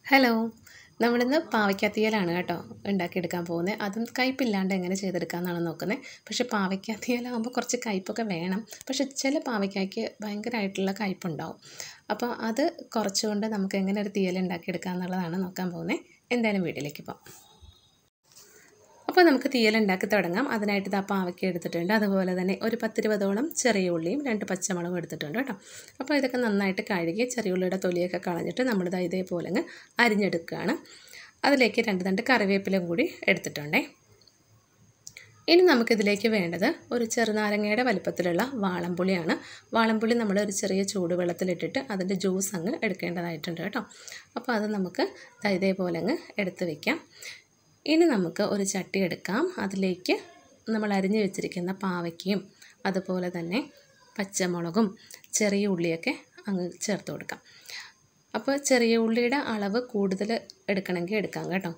hello നമ്മളിന്ന് പാവയ്ക്കാത്തിയലാണ് കേട്ടോ ഉണ്ടാക്കിയെടുക്കാൻ പോകുന്നത് അതും കയ്പില്ലാണ്ട് എങ്ങനെ ചെയ്തെടുക്കാമെന്നാണ് നോക്കുന്നത് പക്ഷേ പാവയ്ക്കാത്തിയലാകുമ്പോൾ കുറച്ച് കയ്പൊക്കെ വേണം പക്ഷേ ചില പാവയ്ക്കായ്ക്ക് ഭയങ്കരമായിട്ടുള്ള കയ്പുണ്ടാവും അപ്പോൾ അത് കുറച്ചുകൊണ്ട് നമുക്ക് എങ്ങനെ ഒരു തീയൽ ഉണ്ടാക്കിയെടുക്കാം എന്നുള്ളതാണ് നോക്കാൻ പോകുന്നത് എന്തായാലും വീട്ടിലേക്ക് പോകാം അപ്പോൾ നമുക്ക് തീയൽ ഉണ്ടാക്കി തുടങ്ങാം അതിനായിട്ട് ഇതാ പാവയ്ക്ക എടുത്തിട്ടുണ്ട് അതുപോലെ തന്നെ ഒരു പത്തിരുപതോളം ചെറിയ ഉള്ളിയും രണ്ട് പച്ചമുളകും എടുത്തിട്ടുണ്ട് കേട്ടോ അപ്പോൾ ഇതൊക്കെ നന്നായിട്ട് കഴുകി ചെറിയ ഉള്ളിയുടെ തൊലിയൊക്കെ കളഞ്ഞിട്ട് നമ്മളിതാ ഇതേപോലെ അങ്ങ് അരിഞ്ഞെടുക്കുകയാണ് അതിലേക്ക് രണ്ട് രണ്ട് കറിവേപ്പിലയും കൂടി എടുത്തിട്ടുണ്ടേ ഇനി നമുക്കിതിലേക്ക് വേണ്ടത് ഒരു ചെറുനാരങ്ങയുടെ വലിപ്പത്തിലുള്ള വാളംപുളിയാണ് വാളംപുളി നമ്മൾ ഒരു ചെറിയ ചൂടുവെള്ളത്തിലിട്ടിട്ട് അതിൻ്റെ ജ്യൂസ് അങ്ങ് എടുക്കേണ്ടതായിട്ടുണ്ട് കേട്ടോ അപ്പോൾ അത് നമുക്ക് ഇതേപോലെ അങ്ങ് എടുത്ത് വയ്ക്കാം ഇനി നമുക്ക് ഒരു ചട്ടി എടുക്കാം അതിലേക്ക് നമ്മൾ അരിഞ്ഞു വെച്ചിരിക്കുന്ന പാവയ്ക്കയും അതുപോലെ തന്നെ പച്ചമുളകും ചെറിയ ഉള്ളിയൊക്കെ അങ്ങ് ചേർത്ത് കൊടുക്കാം അപ്പോൾ ചെറിയ ഉള്ളിയുടെ അളവ് കൂടുതൽ എടുക്കണമെങ്കിൽ എടുക്കാം കേട്ടോ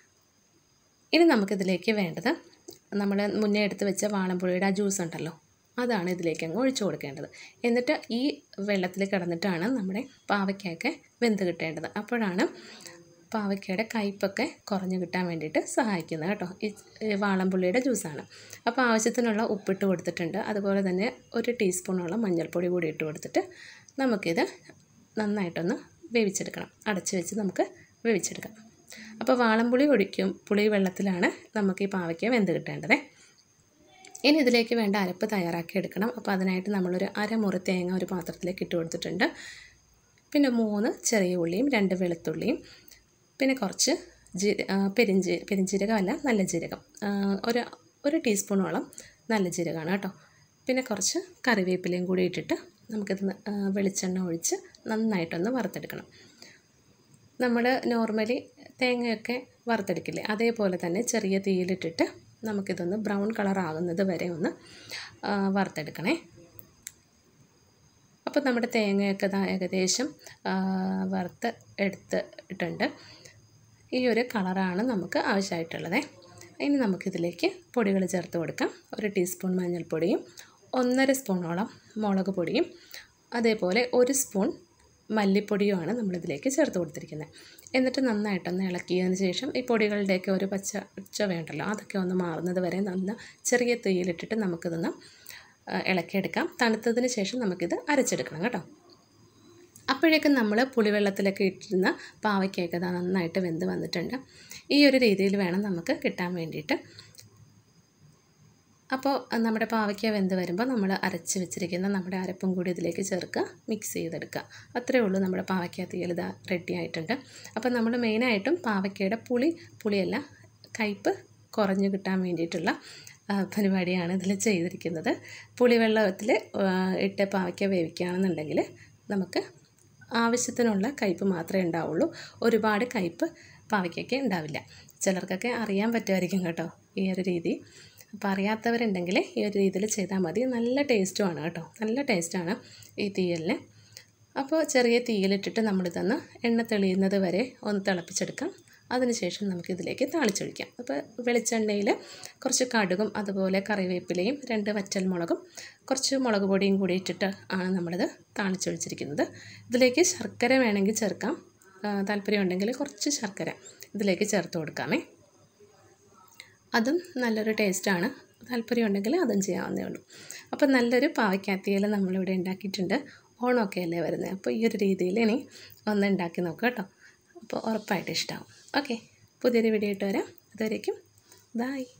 ഇനി നമുക്കിതിലേക്ക് വേണ്ടത് നമ്മൾ മുന്നേ എടുത്ത് വെച്ച വാളമ്പുഴയുടെ ആ ജ്യൂസ് ഉണ്ടല്ലോ അതാണ് ഇതിലേക്ക് അങ്ങ് ഒഴിച്ചു കൊടുക്കേണ്ടത് എന്നിട്ട് ഈ വെള്ളത്തിൽ കിടന്നിട്ടാണ് നമ്മുടെ പാവയ്ക്കൊക്കെ വെന്ത് കിട്ടേണ്ടത് അപ്പോഴാണ് പാവയ്ക്കയുടെ കയ്പൊക്കെ കുറഞ്ഞു കിട്ടാൻ വേണ്ടിയിട്ട് സഹായിക്കുന്നത് കേട്ടോ ഈ വാളംപുള്ളിയുടെ ജ്യൂസാണ് അപ്പോൾ ആവശ്യത്തിനുള്ള ഉപ്പിട്ട് കൊടുത്തിട്ടുണ്ട് അതുപോലെ തന്നെ ഒരു ടീസ്പൂണോളം മഞ്ഞൾപ്പൊടി കൂടി ഇട്ട് കൊടുത്തിട്ട് നമുക്കിത് നന്നായിട്ടൊന്ന് വേവിച്ചെടുക്കണം അടച്ച് വെച്ച് നമുക്ക് വേവിച്ചെടുക്കാം അപ്പോൾ വാളംപുളി ഒഴിക്കും പുളി വെള്ളത്തിലാണ് നമുക്ക് ഈ പാവയ്ക്ക വെന്ത് കിട്ടേണ്ടത് ഇനി ഇതിലേക്ക് വേണ്ട അരപ്പ് തയ്യാറാക്കി എടുക്കണം അപ്പോൾ അതിനായിട്ട് നമ്മളൊരു അരമുറി തേങ്ങ ഒരു പാത്രത്തിലേക്ക് ഇട്ട് കൊടുത്തിട്ടുണ്ട് പിന്നെ മൂന്ന് ചെറിയ ഉള്ളിയും രണ്ട് വെളുത്തുള്ളിയും പിന്നെ കുറച്ച് ജീ പെരിഞ്ചീ പെരിഞ്ജീരകമല്ല നല്ല ജീരകം ഒരു ഒരു ടീസ്പൂണോളം നല്ല ജീരകമാണ് കേട്ടോ പിന്നെ കുറച്ച് കറിവേപ്പിലയും കൂടി ഇട്ടിട്ട് നമുക്കിത് വെളിച്ചെണ്ണ ഒഴിച്ച് നന്നായിട്ടൊന്ന് വറുത്തെടുക്കണം നമ്മൾ നോർമലി തേങ്ങയൊക്കെ വറുത്തെടുക്കില്ലേ അതേപോലെ തന്നെ ചെറിയ തീയിലിട്ടിട്ട് നമുക്കിതൊന്ന് ബ്രൗൺ കളർ ആകുന്നത് വരെ ഒന്ന് വറുത്തെടുക്കണേ അപ്പോൾ നമ്മുടെ തേങ്ങയൊക്കെ ഏകദേശം വറുത്ത് എടുത്തിട്ടുണ്ട് ഈ ഒരു കളറാണ് നമുക്ക് ആവശ്യമായിട്ടുള്ളത് ഇനി നമുക്കിതിലേക്ക് പൊടികൾ ചേർത്ത് കൊടുക്കാം ഒരു ടീസ്പൂൺ മഞ്ഞൾപ്പൊടിയും ഒന്നര സ്പൂണോളം മുളക് പൊടിയും അതേപോലെ ഒരു സ്പൂൺ മല്ലിപ്പൊടിയുമാണ് നമ്മളിതിലേക്ക് ചേർത്ത് കൊടുത്തിരിക്കുന്നത് എന്നിട്ട് നന്നായിട്ടൊന്ന് ഇളക്കിയതിന് ശേഷം ഈ പൊടികളുടെയൊക്കെ ഒരു പച്ച ചുവയുണ്ടല്ലോ അതൊക്കെ ഒന്ന് മാറുന്നത് വരെ നന്ന ചെറിയ തീയിലിട്ടിട്ട് നമുക്കിതൊന്ന് ഇളക്കിയെടുക്കാം തണുത്തതിന് ശേഷം നമുക്കിത് അരച്ചെടുക്കണം കേട്ടോ അപ്പോഴേക്കും നമ്മൾ പുളിവെള്ളത്തിലൊക്കെ ഇട്ടിരുന്ന പാവയ്ക്കൊക്കെ അത് നന്നായിട്ട് വെന്ത് വന്നിട്ടുണ്ട് ഈ ഒരു രീതിയിൽ വേണം നമുക്ക് കിട്ടാൻ വേണ്ടിയിട്ട് അപ്പോൾ നമ്മുടെ പാവയ്ക്ക വെന്ത് വരുമ്പോൾ നമ്മൾ അരച്ച് വെച്ചിരിക്കുന്ന നമ്മുടെ അരപ്പും കൂടി ഇതിലേക്ക് ചേർക്കുക മിക്സ് ചെയ്തെടുക്കുക അത്രയേ ഉള്ളൂ നമ്മുടെ പാവയ്ക്ക തീയൽ ഇതാ റെഡി ആയിട്ടുണ്ട് അപ്പോൾ നമ്മൾ മെയിനായിട്ടും പാവയ്ക്കയുടെ പുളി പുളിയല്ല കയ്പ്പ് കുറഞ്ഞു കിട്ടാൻ വേണ്ടിയിട്ടുള്ള പരിപാടിയാണ് ഇതിൽ ചെയ്തിരിക്കുന്നത് പുളിവെള്ളത്തിൽ ഇട്ട് പാവയ്ക്ക വേവിക്കുകയാണെന്നുണ്ടെങ്കിൽ നമുക്ക് ആവശ്യത്തിനുള്ള കയ്പ്പ് മാത്രമേ ഉണ്ടാവുള്ളൂ ഒരുപാട് കയ്പ്പ് പാവയ്ക്കൊക്കെ ഉണ്ടാവില്ല ചിലർക്കൊക്കെ അറിയാൻ പറ്റുമായിരിക്കും കേട്ടോ ഈ ഒരു രീതി അപ്പോൾ അറിയാത്തവരുണ്ടെങ്കിൽ ഈ ഒരു രീതിയിൽ ചെയ്താൽ മതി നല്ല ടേസ്റ്റുമാണ് കേട്ടോ നല്ല ടേസ്റ്റാണ് ഈ തീയലിന് അപ്പോൾ ചെറിയ തീയിലിട്ടിട്ട് നമ്മളിതൊന്ന് എണ്ണ തെളിയുന്നത് വരെ ഒന്ന് തിളപ്പിച്ചെടുക്കാം അതിനുശേഷം നമുക്കിതിലേക്ക് താളിച്ചൊഴിക്കാം അപ്പോൾ വെളിച്ചെണ്ണയിൽ കുറച്ച് കടുകും അതുപോലെ കറിവേപ്പിലയും രണ്ട് വറ്റൽമുളകും കുറച്ച് മുളക് പൊടിയും കൂടി ഇട്ടിട്ട് ആണ് നമ്മളിത് താളിച്ചൊഴിച്ചിരിക്കുന്നത് ഇതിലേക്ക് ശർക്കര വേണമെങ്കിൽ ചേർക്കാം താല്പര്യമുണ്ടെങ്കിൽ കുറച്ച് ശർക്കര ഇതിലേക്ക് ചേർത്ത് കൊടുക്കാമേ അതും നല്ലൊരു ടേസ്റ്റാണ് താല്പര്യമുണ്ടെങ്കിൽ അതും ചെയ്യാവുന്നേ ഉള്ളൂ അപ്പോൾ നല്ലൊരു പാവയ്ക്കാത്തിയിൽ നമ്മളിവിടെ ഉണ്ടാക്കിയിട്ടുണ്ട് ഓണമൊക്കെ അല്ലേ വരുന്നത് അപ്പോൾ ഈ ഒരു രീതിയിൽ ഇനി ഒന്ന് ഉണ്ടാക്കി നോക്കുക കേട്ടോ അപ്പോൾ ഉറപ്പായിട്ട് ഇഷ്ടമാവും ഓക്കെ പുതിയൊരു വീഡിയോ ഇട്ട് വരാം അതുവരേക്കും ബായ്